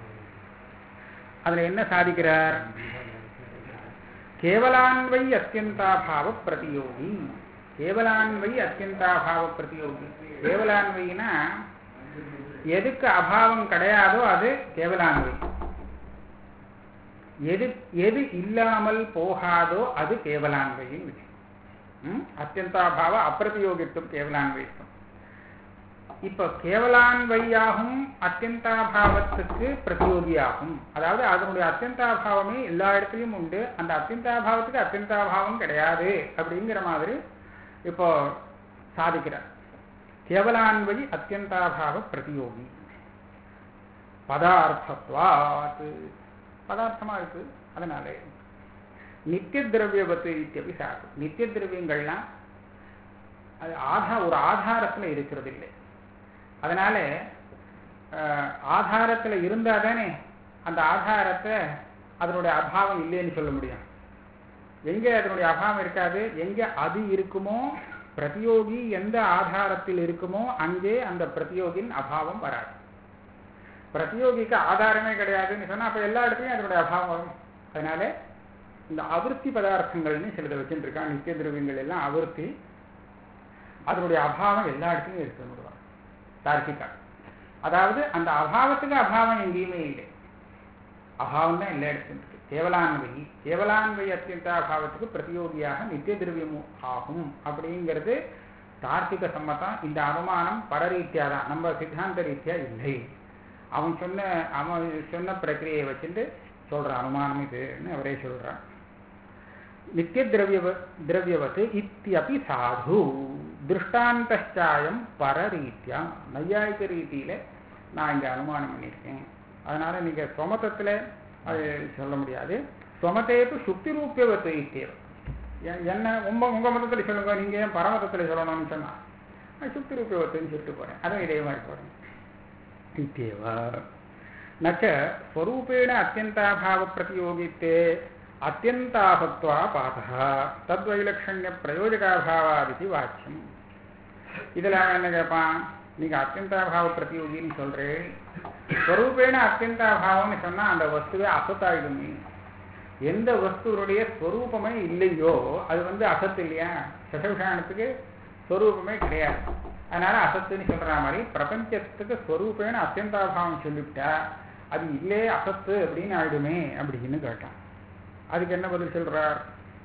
அதுல என்ன சாதிக்கிறார் கேவலான்வை அத்தியந்தாபாவ பிரதியோகி கேவலான்வை அத்தியந்தாபாவ பிரதியோகி கேவலான்வைனா எதுக்கு அபாவம் கிடையாதோ அது கேவலான்வை எது எது இல்லாமல் போகாதோ அது கேவலான்வையின் விஷயம் ம்? அத்தியந்தாபாவ அப்பிரதியோகித்துவம் கேவலான்வைத்துவம் இப்ப கேவலான்வையாகும் அத்தியந்தாபாவத்துக்கு பிரதியோகியாகும் அதாவது அதனுடைய அத்தியந்தாபாவமே எல்லா இடத்துலையும் உண்டு அந்த அத்தியந்தாபாவத்துக்கு அத்தியந்தாபாவம் கிடையாது அப்படிங்கிற மாதிரி இப்போ சாதிக்கிறார் கேவலான்வை அத்தியந்தாபாவ பிரதியோகி பதார்த்தத்வாத் பதார்த்தமா இருக்கு அதனால நித்திய திரவியவத்து இத்தியபி சாக்கு நித்திய திரவியங்கள்லாம் அது ஆதா ஒரு ஆதாரத்துல இருக்கிறது இல்லை அதனால அஹ், ஆதாரத்துல இருந்தா தானே அந்த ஆதாரத்தை அதனுடைய அபாவம் இல்லைன்னு சொல்ல முடியும் எங்க அதனுடைய அபாவம் இருக்காது எங்க அது இருக்குமோ பிரதியோகி எந்த ஆதாரத்தில் இருக்குமோ அங்கே அந்த பிரதியோகின் அபாவம் வராது பிரதியோகிக்கு ஆதாரமே கிடையாதுன்னு சொன்னா அப்ப எல்லா இடத்துலயும் அதனுடைய அபாவம் வரும் அதனால இந்த அவிர்த்தி பதார்த்தங்கள்னு சிலதை வச்சுட்டு இருக்கான் நித்திய திரவியங்கள் எல்லாம் அவிர்த்தி அதனுடைய அபாவம் எல்லா இடத்துலையும் இருக்குன்னு தார்க்கிகா அதாவது அந்த அபாவத்துக்கு அபாவம் எங்கேயுமே இல்லை அபாவம் தான் எல்லா இடத்துலையும் இருக்கு கேவலான்வை கேவலான்வை அத்தியந்த அபாவத்துக்கு பிரதியோகியாக நித்திய திரவியம் ஆகும் அப்படிங்கிறது தார்க்கிக சம்மதம் இந்த அனுமானம் பரரீத்தியா தான் நம்ம சித்தாந்த ரீதியா இல்லை அவன் சொன்ன அவன் சொன்ன பிரக்கிரியை வச்சுட்டு சொல்ற அனுமானம் இதுன்னு அவரே சொல்றான் நித்திய திரவிய திரவியவத் இத்தியபி சாது திருஷ்டாந்தாயம் பரரீத்தியா நையாயிக ரீதியில நான் இங்க அனுமானம் பண்ணியிருக்கேன் அதனால நீங்க சொமத்தத்துல அது சொல்ல முடியாது சொமத்தேப்பு சுக்தி ரூபியவத்து இத்தியவ எ- என்ன உங்க உங்க மதத்துல சொல்லுங்க நீங்க ஏன் பரமதத்துல சொல்லணும்னு சொன்னா நான் சுக்தி ரூபியவத்துன்னு சொல்லிட்டு போறேன் அதுவும் இதே மாதிரி போறேன் इत्येव न च स्वरूपेण अत्यन्ताभावप्रतियोगित्वे अत्यन्ताभत्वापातः तद्वैलक्षण्यप्रयोजकाभावादिति वाच्यम् இதில் அவன் என்ன கேட்பான் நீங்க அத்தியந்தாபாவ பிரதியோகின்னு சொல்றேன் ஸ்வரூபேண அத்தியந்தாபாவம்னு சொன்னா அந்த வஸ்துவே அசத்தாயிடுமே எந்த வஸ்துவனுடைய ஸ்வரூபமே இல்லையோ அது வந்து அசத்து இல்லையா சசவிஷானத்துக்கு ஸ்வரூபமே கிடையாது அதனால அசத்துன்னு சொல்ற மாதிரி பிரபஞ்சத்துக்கு ஸ்வரூபேன அத்தியந்தாபாவம் சொல்லிவிட்டா அது இல்லே அசத்து அப்படின்னு ஆயிடுமே அப்படின்னு கேட்டான் அதுக்கு என்ன பதில் சொல்றார்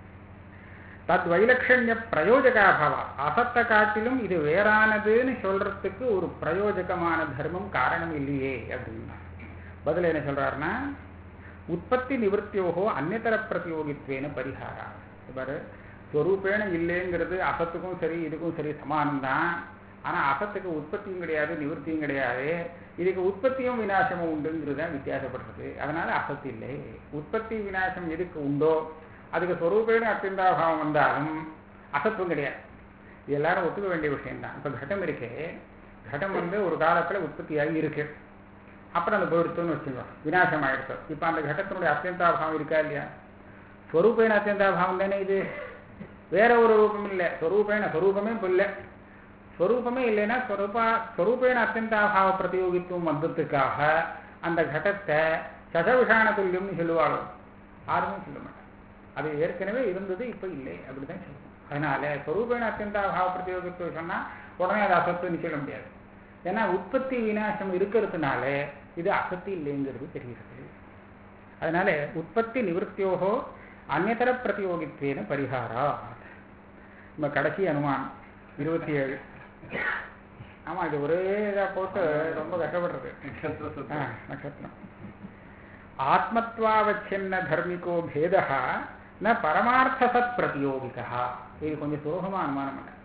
தத் வைலட்சண்ய பிரயோஜகாபாவா அசத்தை காட்டிலும் இது வேறானதுன்னு சொல்றதுக்கு ஒரு பிரயோஜகமான தர்மம் காரணம் இல்லையே அப்படின்னா பதில் என்ன சொல்றாருன்னா உற்பத்தி நிவர்த்தியோகோ அந்நியதர பிரதியோகித்வேன பரிகாரா பாரு ஸ்வரூபேன இல்லைங்கிறது அசத்துக்கும் சரி இதுக்கும் சரி சமானம் தான் ஆனா அசத்துக்கு உற்பத்தியும் கிடையாது நிவர்த்தியும் கிடையாது இதுக்கு உற்பத்தியும் விநாசமும் உண்டுங்கிறது தான் வித்தியாசப்படுறது அதனால அசத்து இல்லை உற்பத்தி விநாசம் எதுக்கு உண்டோ அதுக்கு ஸ்வரூபேன அத்தியந்தாபாவம் வந்தாலும் அசத்துவம் கிடையாது இது எல்லாரும் ஒத்துக்க வேண்டிய விஷயம்தான் இப்ப கட்டம் இருக்கே கட்டம் வந்து ஒரு காலத்துல உற்பத்தியாகி இருக்கு அப்புறம் அந்த போயிடுத்துன்னு வச்சுக்கோ விநாசம் ஆயிடுச்சு இப்ப அந்த கட்டத்தினுடைய அத்தியந்தாபாவம் இருக்கா இல்லையா ஸ்வரூபேன அத்தியந்தாபாவம் தானே இது வேற ஒரு ரூபம் இல்லை ஸ்வரூபேன ஸ்வரூபமே இப்போ இல்லை ஸ்வரூபமே இல்லைன்னா ஸ்வரூபா ஸ்வரூபேன அத்தியந்தாபாவ பிரதியோகித்துவம் வந்ததுக்காக அந்த கடத்தை சசவிஷான துல்லியம்னு சொல்லுவாளோ யாருமே சொல்ல மாட்டாங்க அது ஏற்கனவே இருந்தது இப்போ இல்லை அப்படிதான் சொல்லணும் அதனால ஸ்வரூபேன அத்தியந்தாபாவ பிரதியோகித்துவம் சொன்னா உடனே அது அசத்துன்னு சொல்ல முடியாது ஏன்னா உற்பத்தி விநாசம் இருக்கிறதுனால இது அசத்து இல்லைங்கிறது தெரிகிறது அதனால உற்பத்தி நிவர்த்தியோகோ அந்நதர பிரதியோகித்வேன பரிகாரா நம்ம கடைசி அனுமானம் இருபத்தி ஏழு ஆமா இது ஒரே இதா போட்டு ரொம்ப கஷ்டப்படுறது ஆ, நட்சத்திரம் ஆத்மத்வாவச்சின்ன தர்மிகோ பேதா ந பரமார்த்த சத் பிரதியோகிகா இது கொஞ்சம் சோகமா அனுமானம் பண்ண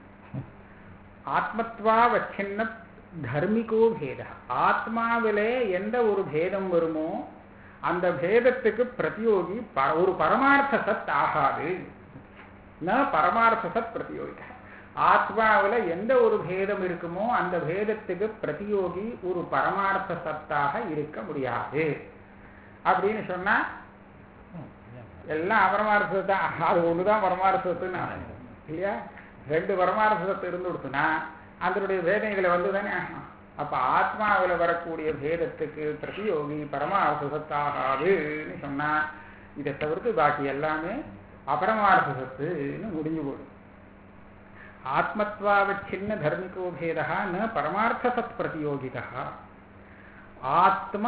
ஆத்மத்வாவச்சின்ன தர்மிகோ பேத ஆத்மாவிலே எந்த ஒரு பேதம் வருமோ அந்த பேதத்துக்கு பிரதியோகி ப- ஒரு பரமார்த்த சத் ஆகாது ந பரமார்த்த சத் பிரதியோகிகா ஆத்மாவில் எந்த ஒரு பேதம் இருக்குமோ அந்த பேதத்துக்கு பிரதியோகி ஒரு பரமார்த்த சத்தாக இருக்க முடியாது அப்படின்னு சொன்னா எல்லாம் அபரமார்த்த தான் அது ஒண்ணுதான் பரமார்த்த சத்துன்னு ஆகும். இல்லையா ரெண்டு பரமார்த்த சத்து இருந்து கொடுத்துனா அதனுடைய வேதனைகளை வந்து தானே ஆகணும் அப்ப ஆத்மாவில் வரக்கூடிய பேதத்துக்கு பிரதியோகி பரமார்த்த சத்தாகாதுன்னு சொன்னா இதை தவிர்த்து பாக்கி எல்லாமே அபரமார்த்த சத்துன்னு முடிஞ்சு போடும் ஆத்மத்வாவச்சின்ன தர்மிகோ பேதா ந பரமார்த்த சத் பிரதியோகிதா ஆத்ம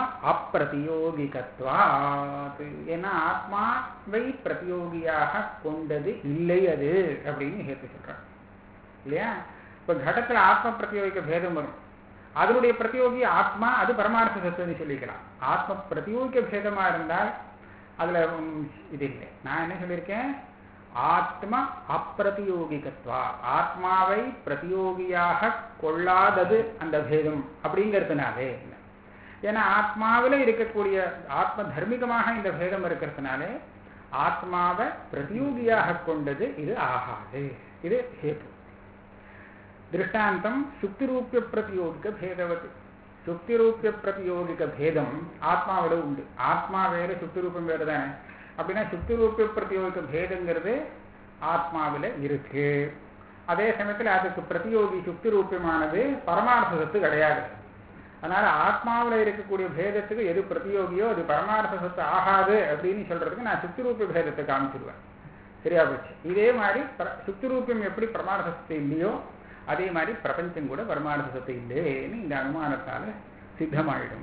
அப்பிரதியோகிகத்வாத் ஏன்னா ஆத்மாவை பிரதியோகியாக கொண்டது இல்லை அது அப்படின்னு ஹேத்து சொல்றாங்க இல்லையா இப்ப கடத்துல ஆத்ம பிரதியோகிக்க பேதம் வரும் அதனுடைய பிரதியோகி ஆத்மா அது பரமார்த்த சத்துன்னு சொல்லிக்கலாம் ஆத்ம பிரதியோகிக்க பேதமா இருந்தால் அதுல உம், இது இல்லை நான் என்ன சொல்லியிருக்கேன் ஆத்ம அப்பிரதியோகிகத்வா ஆத்மாவை பிரதியோகியாக கொள்ளாதது அந்த பேதம் அப்படிங்கிறதுனாலே இல்லை ஏன்னா ஆத்மாவில் இருக்கக்கூடிய ஆத்ம தர்மிகமாக இந்த பேதம் இருக்கிறதுனாலே ஆத்மாவை பிரதியோகியாக கொண்டது இது ஆகாது இது ஹேத்து திருஷ்டாந்தம் சுக்திரூபிய பிரதியோகிக பேதவத் சுக்திரூபிய பிரதியோகிக பேதம் ஆத்மாவில் உண்டு ஆத்மா வேறு சுக்திரூபம் வேறு தானே அப்படின்னா சுக்திரூபிய பிரதியோகிக பேதங்கிறது ஆத்மாவில் இருக்கு அதே சமயத்தில் அதுக்கு பிரதியோகி சுக்தி ரூபியமானது பரமார்த்த சத்து கிடையாது அதனால ஆத்மாவில் இருக்கக்கூடிய பேதத்துக்கு எது பிரதியோகியோ அது பரமார்த்த சத்து ஆகாது அப்படின்னு சொல்றதுக்கு நான் சுக்திரூபிய பேதத்தை காமிச்சிருவேன் சரியா போச்சு இதே மாதிரி பிர- சுக்திரூபியம் எப்படி பரமார்த்த சத்து இல்லையோ அதே மாதிரி பிரபஞ்சம் கூட பரமார்த்த சத்து இல்லைன்னு இந்த அனுமானத்தால சித்தமாயிடும்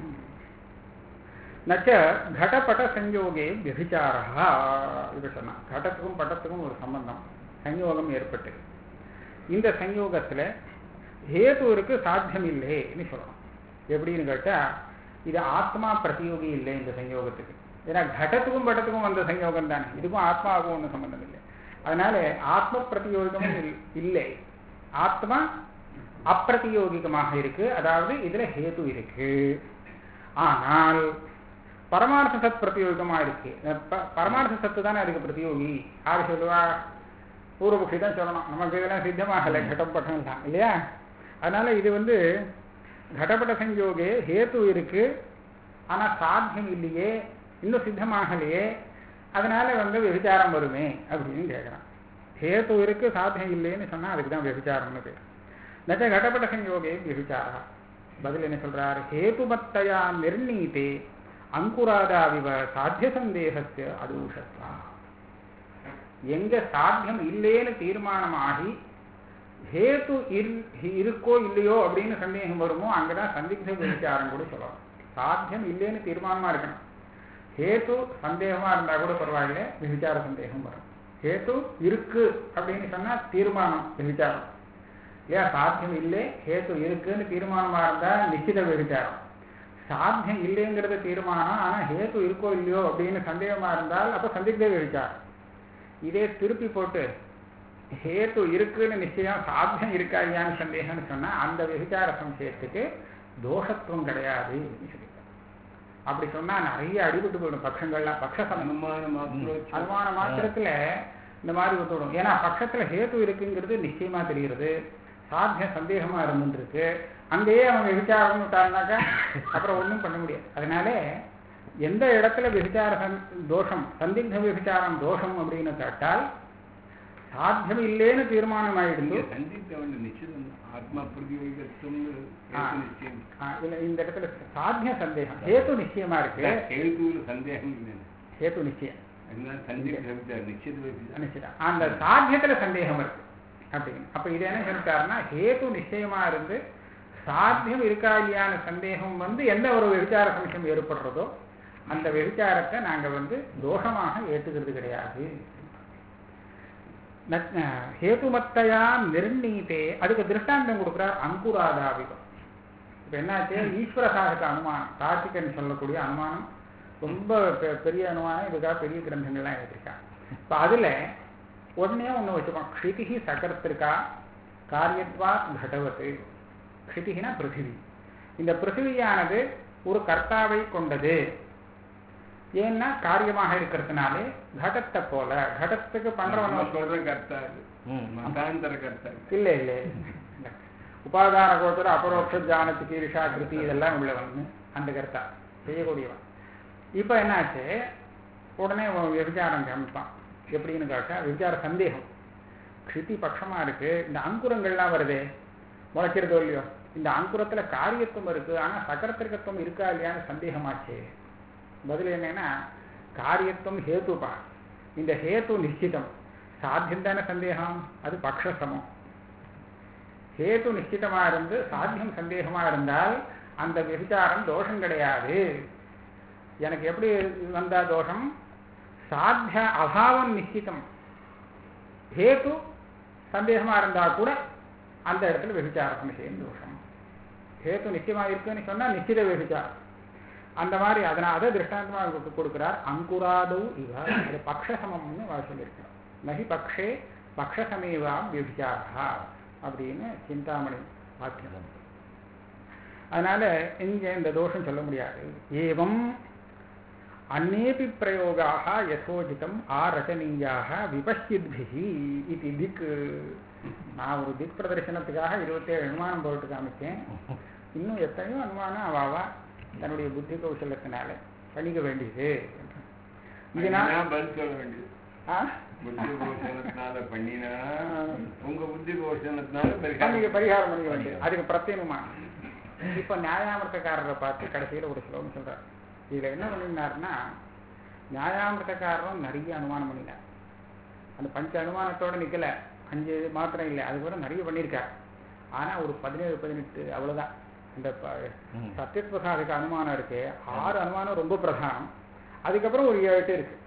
நச்ச கடபட சஞ்சோகே விபிச்சாரா இது சொன்னா கடத்துக்கும் பட்டத்துக்கும் ஒரு சம்பந்தம் சஞ்சோகம் ஏற்பட்டு இந்த சஞ்சோகத்துல ஹேதுவிற்கு சாத்தியம் இல்லைன்னு சொல்லணும் எப்படின்னு கேட்டா இது ஆத்மா பிரதியோகி இல்லை இந்த சஞ்சோகத்துக்கு ஏன்னா கடத்துக்கும் பட்டத்துக்கும் வந்த சஞ்சோகம் தானே இதுக்கும் ஆத்மாவுக்கும் ஒன்றும் சம்பந்தம் இல்லை அதனால ஆத்ம பிரதியோகமும் இல்- இல்லை ஆத்மா அப்பிரதியோகிகமாக இருக்கு அதாவது இதுல ஹேது இருக்கு ஆனால் பரமார்த்த சத் பிரதியோகிகமா இருக்கு ப- பரமார்த்த சத்து தானே அதுக்கு பிரதியோகி யாரு சொல்லுவா பூர்வபக்ஷி தான் சொல்லணும் நமக்கு இதெல்லாம் சித்தமாகலை கடப்பட்டம் தான் இல்லையா அதனால இது வந்து கடப்பட சஞ்சோகே ஹேத்து இருக்கு ஆனா சாத்தியம் இல்லையே இன்னும் சித்தமாகலையே அதனால வந்து விபச்சாரம் வருமே அப்படின்னு கேட்குறான் ஹேத்து இருக்கு சாத்தியம் இல்லைன்னு சொன்னா அதுக்கு தான் விபச்சாரம்னு பேர் நச்ச கடப்பட சஞ்சோகே விபச்சாரா பதில் என்ன சொல்றார் ஹேதுமத்தையா நிர்ணீதே அங்குராதாவிவ சாத்திய சந்தேகஸ்ய அதூஷத்வா எங்க சாத்தியம் இல்லைன்னு தீர்மானமாகி ஹேத்து இல்- இருக்கோ இல்லையோ அப்படின்னு சந்தேகம் வருமோ அங்கதான் சந்திக்த விசாரம் கூட சொல்லலாம் சாத்தியம் இல்லைன்னு தீர்மானமா இருக்கணும் ஹேத்து சந்தேகமா இருந்தா கூட பரவாயில்ல விசார சந்தேகம் வரும் ஹேத்து இருக்கு அப்படின்னு சொன்னா தீர்மானம் விசாரம் இல்லையா சாத்தியம் இல்லை ஹேத்து இருக்குன்னு தீர்மானமா இருந்தா நிச்சயித விசாரம் சாத்தியம் இல்லைங்கிறது தீர்மானம் ஆனா ஹேத்து இருக்கோ இல்லையோ அப்படின்னு சந்தேகமா இருந்தால் அப்ப சந்திக்த விசாரம் இதே திருப்பி போட்டு ஹேத்து இருக்குன்னு நிச்சயம் சாத்தியம் இருக்கா இல்லையான்னு சந்தேகம்னு சொன்னா அந்த விசார சம்சயத்துக்கு தோஷத்துவம் கிடையாது சொல்லிட்டார் அப்படி சொன்னா நிறைய அடிபட்டு போயிடும் பட்சங்கள்லாம் பக்ஷ சம அனுமான மாத்திரம் அனுமான மாத்திரத்துல இந்த மாதிரி வந்துடும் ஏன்னா பட்சத்துல ஹேத்து இருக்குங்கிறது நிச்சயமா தெரிகிறது சாத்தியம் சந்தேகமா இருந்துருக்கு அங்கேயே அவங்க விசாரம் விட்டாருனாக்கா அப்புறம் ஒண்ணும் பண்ண முடியாது அதனால எந்த இடத்துல விபிச்சார சந்- தோஷம் சந்திக்த விபிச்சாரம் தோஷம் அப்படின்னு கேட்டால் சாத்தியம் இல்லைன்னு தீர்மானம் ஆயிடுது சந்தித்த வேண்டிய நிச்சயம் ஆத்மா பிரதியோகித்துவம் ஆ. நிச்சயம் ஆ, இல்ல இந்த இடத்துல சாத்திய சந்தேகம் ஹேத்து நிச்சயமா இருக்கு கேள்வியில் சந்தேகம் இல்லை ஹேத்து நிச்சயம் அதனால சந்தித்த விசாரம் நிச்சயத்தை விசாரம் நிச்சயம் அந்த சாத்தியத்துல சந்தேகம் இருக்கு அப்படின்னு அப்ப இது என்ன சொல்லிட்டாருன்னா ஹேது நிச்சயமா இருந்து சாத்தியம் இருக்கா இல்லையான சந்தேகம் வந்து எந்த ஒரு விபச்சார சமயம் ஏற்படுறதோ அந்த விபச்சாரத்தை நாங்க வந்து தோஷமாக ஏற்றுக்கிறது கிடையாது ந- அஹ் ஹேதுமத்தையா நிர்ணீதே அதுக்கு திருஷ்டாந்தம் கொடுக்குறார் அங்குராதாவிகம் இப்ப என்னாச்சு ஈஸ்வர சாதக அனுமானம் கார்த்திகன் சொல்லக்கூடிய அனுமானம் ரொம்ப பெ- பெரிய அனுமானம் இதுக்காக பெரிய கிரந்தங்கள்லாம் எழுதியிருக்காங்க இப்ப அதுல உடனே ஒண்ணு வச்சுப்போம் க்ஷிதிகி சகர்த்திருக்கா காரியத்வா கடவத்து க்ஷிதிகினா பிருத்திவி இந்த பிருத்திவியானது ஒரு கர்த்தாவை கொண்டது ஏன்னா காரியமாக இருக்கிறதுனாலே கடத்தை போல கடத்துக்கு நம்ம பண்றவன் சொல்ற கர்த்தா இது ம். மதாந்தர கர்த்தா இது. இல்ல இல்ல இல்ல. உபாதான கோத்திர அபரோக்ஷ ஜானத்து கீரிஷா கிருதி இதெல்லாம் உள்ள வந்து அந்த கருத்தா செய்யக்கூடியவன் இப்ப என்னாச்சு உடனே அவன் விபச்சாரம் காமிப்பான் எப்படின்னு கேட்டா விபச்சார சந்தேகம் கிருதி பட்சமா இருக்கு இந்த அங்குரங்கள்லாம் வருதே முளைக்கிறதோ இல்லையோ இந்த அங்குரத்துல காரியத்துவம் இருக்கு ஆனா சக்கரத்திற்கத்துவம் இருக்கா இல்லையான்னு சந்தேகமாச்சு பதில் என்னன்னா காரியத்துவம் ஹேத்துப்பா இந்த ஹேத்து நிச்சிதம் சாத்தியம் தானே சந்தேகம் அது பக்ஷசமம் ஹேத்து நிச்சிதமா இருந்து சாத்தியம் சந்தேகமா இருந்தால் அந்த விபச்சாரம் தோஷம் கிடையாது எனக்கு எப்படி வந்தா தோஷம் சாத்திய அபாவம் நிச்சிதம் ஹேத்து சந்தேகமா இருந்தா கூட அந்த இடத்துல விபச்சார சமயம் தோஷம் ஹேத்து நிச்சயமா இருக்குன்னு சொன்னா நிச்சித விபச்சாரம் அந்த மாதிரி அதனால அதை திருஷ்டாந்தமா அவருக்கு கொடுக்கிறார் அங்குராதௌ இவ அது பக்ஷசமம்னு அவர் சொல்லியிருக்கிறார் நகி பக்ஷே பக்ஷசமேவா விபச்சாரா அப்படின்னு சிந்தாமணி வாக்கியம் அதனால இங்க இந்த தோஷம் சொல்ல முடியாது ஏவம் அந்நேபி பிரயோகாக யசோஜிதம் ஆரச்சனீயாக விபஷ்யித்பிஹி இது திக் நான் ஒரு திக் பிரதர்சனத்துக்காக இருபத்தேழு அனுமானம் போட்டு காமிச்சேன் இன்னும் எத்தனையோ அனுமானம் அவாவா தன்னுடைய புத்தி கௌசலத்தினால பண்ணிக்க வேண்டியது இதனால் பண்ணினா பதில் சொல்ல வேண்டியது ஆ? புத்தி கோஷனத்தினால பண்ணினா ஆ. உங்க புத்தி கோஷனத்தினால பண்ணிக்க பரிகாரம் பரிகாரம் பண்ணிக்க வேண்டியது அதுக்கு பிரத்யேகமா இப்ப நியாயாமிரதக்காரரை பார்த்து கடைசியில ஒரு ஸ்லோகம் சொல்றார் இதுல என்ன பண்ணினாருன்னா நியாயாமிரதக்காரரும் நிறைய அனுமானம் பண்ணினார் அந்த பஞ்ச அனுமானத்தோட நிக்கல அஞ்சு மாத்திரம் இல்லை அது கூட நிறைய பண்ணியிருக்கார் ஆனா ஒரு பதினேழு பதினெட்டு அவ்வளவுதான் இந்த ப- ம். சத்யத்வசாதிக்கு அனுமானம் இருக்கு ஆறு அனுமானம் ரொம்ப பிரதானம் அதுக்கப்புறம் ஒரு ஏழு எட்டு இருக்கு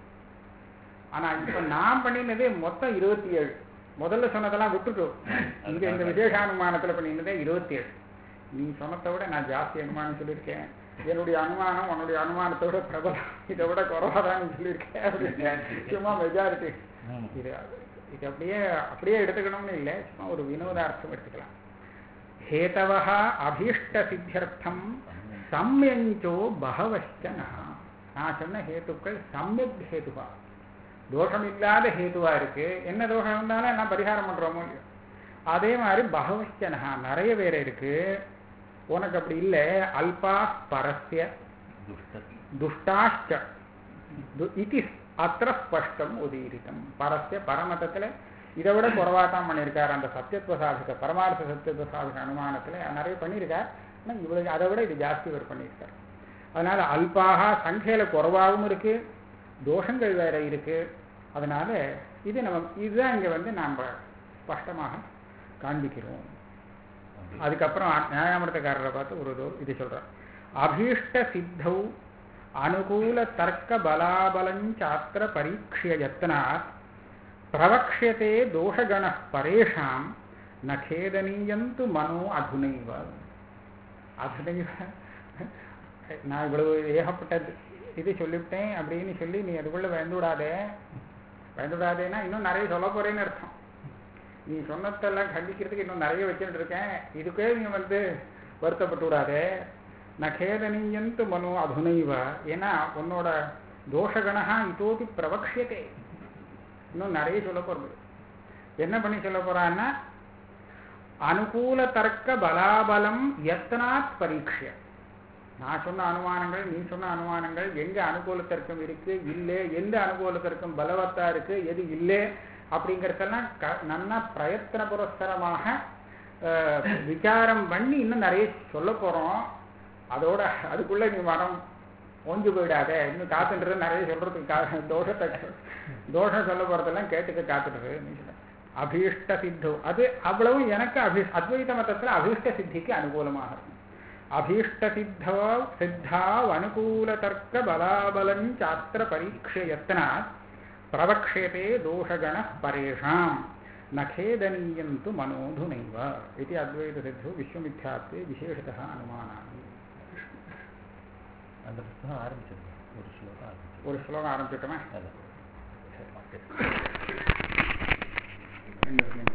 ஆனா இப்ப நான் பண்ணினதே மொத்தம் இருபத்தி ஏழு முதல்ல சொன்னதெல்லாம் விட்டுட்டோம் இங்க இந்த விசேஷ அனுமானத்துல பண்ணினதே இருபத்தி ஏழு நீ சொன்னதை விட நான் ஜாஸ்தி அனுமானம் சொல்லியிருக்கேன் என்னுடைய அனுமானம் உன்னுடைய அனுமானத்தோட பிரபலம் இதை விட குறவாதான் சொல்லியிருக்கேன் Majority. சும்மா மெஜாரிட்டி ம். இது இது அப்படியே அப்படியே எடுத்துக்கணும்னு இல்லை சும்மா ஒரு வினோதார்த்தம் எடுத்துக்கலாம் ஹேதவः அபீஷ்ட சித்தியர்த்தம் சம்யஞ்சோ பகவஷ்ட நः. நான் சொன்ன ஹேத்துக்கள் சம்யக் ஹேதுவா தோஷம் இல்லாத ஹேதுவா இருக்கு என்ன தோஷம் இருந்தாலும் எல்லாம் பரிகாரம் பண்றோமோ இல்லையோ அதே மாதிரி பகவஷ்டனஹா நிறைய பேர் இருக்கு உனக்கு அப்படி இல்லை அல்பா பரஸ்ய துஷ்ட துஷ்டாஷ்ட து- இதி அத்திர ஸ்பஷ்டம் உதீரிதம் பரஸ்ய பரமதத்துல இதை விட குறைவா தான் பண்ணியிருக்கார் அந்த சத்தியத்துவ சாதக பரமார்த்த சத்தியத்துவ சாதக அனுமானத்துல நிறைய பண்ணியிருக்கார் ஆனா இவ்வளவு அதை விட இது ஜாஸ்தி இவர் பண்ணியிருக்கார் அதனால அல்பாக சங்கையில குறைவாகவும் இருக்கு தோஷங்கள் வேற இருக்கு அதனால இது நம்ம இதுதான் இங்க வந்து நாம ஸ்பஷ்டமாக காண்பிக்கிறோம் அதுக்கப்புறம் நியாயாமிரதக்காரரை பார்த்து ஒரு இது- இது சொல்றார் அபீஷ்ட சித்தௌ அனுகூல தர்க்க பலாபலஞ்சாத்திர பரீட்சிய யத்னாத் பிரவக்ஷியதே தோஷகண பரேஷாம் ந கேதனீயந்து மனோ அதுனைவ அதுனைவ நான் இவ்வளவு ஏகப்பட்டது இது சொல்லிவிட்டேன் அப்படின்னு சொல்லி நீ அதுக்குள்ள பயந்துவிடாதே பயந்துவிடாதேன்னா இன்னும் நிறைய சொல்ல போறேன்னு அர்த்தம் நீ சொன்னதெல்லாம் கண்டிக்கிறதுக்கு இன்னும் நிறைய வச்சுட்டு இருக்கேன் இதுக்கே நீ வந்து வருத்தப்பட்டு விடாதே நான் கேதனீயந்து மனோ அதுனைவ ஏன்னா உன்னோட தோஷகணா இதோபி பிரவக்ஷியதே இன்னும் நிறைய சொல்ல போறது என்ன பண்ணி சொல்ல போறான்னா அனுகூல தர்க்க பலாபலம் எத்தனாத் பரீட்சை நான் சொன்ன அனுமானங்கள் நீ சொன்ன அனுமானங்கள் எங்க அனுகூல தர்க்கம் இருக்கு இல்லை எந்த அனுகூல தர்க்கம் பலவத்தா இருக்கு எது இல்லை அப்படிங்கறதெல்லாம் க- நன்னா பிரயத்தன புரஸ்தரமாக அஹ், விசாரம் பண்ணி இன்னும் நிறைய சொல்ல போறோம் அதோட அதுக்குள்ள நீ மனம் ஓஞ்சு போயிடாத இன்னும் காத்துட்டு நிறைய சொல்றதுக்கு கா- தோஷத்தை தோஷம் சொல்ல போறதெல்லாம் கேட்டுக்க காத்துட்டு நீ சொல்ல அபீஷ்ட சித்தோ அது அவ்வளவும் எனக்கு அபி அத்வைத மதத்தில் அபீஷ்ட சித்திக்கு அனுகூலமாக இருக்கும் அபீஷ்ட சித்தோ சித்தாவ் அனுகூல தர்க்க பலாபலஞ்சாத்திர பரீட்சயத்னாத் பிரவக்ஷேதே தோஷகண பரேஷாம் நகேதனீயந்து மனோதுனைவ இது அத்வைதசித்தோ விஸ்வமித்யாத்வே விசேஷதः அனுமானாமி அந்த புத்தகம் ஆரம்பிச்சிருக்கோம் ஒரு ஸ்லோகம் ஆரம்பிச்சிருக்கோம் ஒரு ஸ்லோகம் ஆரம்பிச்சிட்டோமா அதான் என்ன